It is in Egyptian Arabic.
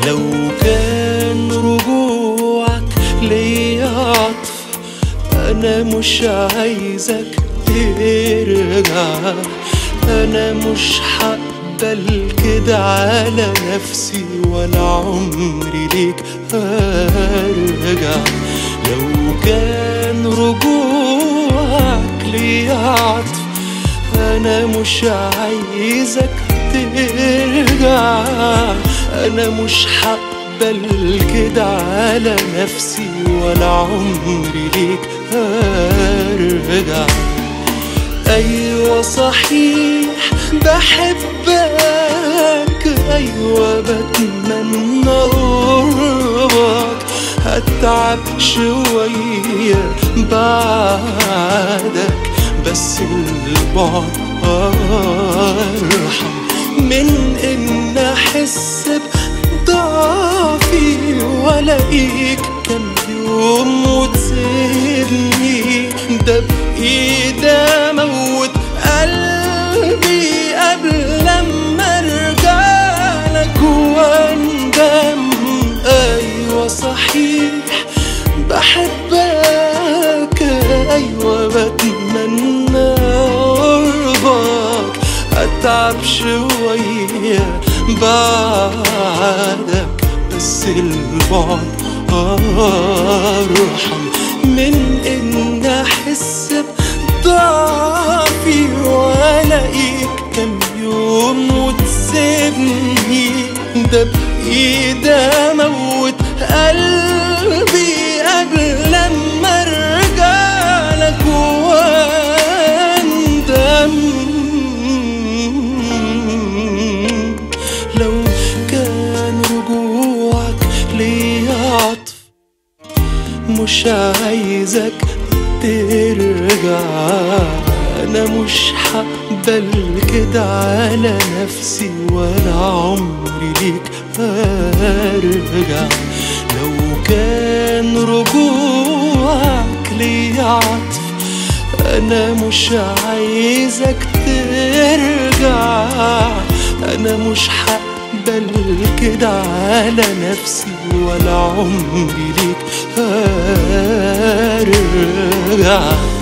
لو كان رجوعك ليا عطف انا مش عايزك ترجع انا مش هقبل كده على نفسي ولا عمري ليك هرجع لو كان رجوعك ليا عطف انا مش عايزك ترجع انا مش هقبل كده على نفسي ولا عمري ليك هرجع ايوه صحيح بحبك ايوه بتمنى قربك هتعب شوية بعدك بس البعد أرحم من إن أحس بضعفي وألاقيك كم يوم وتسيبني ده بإيدي أموت قلبي قبل لما أرجع لك وأندم أيوة صحيح بحبك أيوة بتمنى قربك أتعب شوية بعدك بس البعد أرحم من إن أحس بضعفي وألاقيك كم يوم وتسيبني ده بإيدي أموت قلبي قبل لما أرجع لك وأندم لو كان رجوعك ليا عطف مش عايزك ترجع انا مش هقبل كده على نفسي ولا عمري ليك هرجع لو كان رجوعك ليا عطف انا مش عايزك ترجع انا مش هقبل كده على نفسي ولا عمري ليك هرجع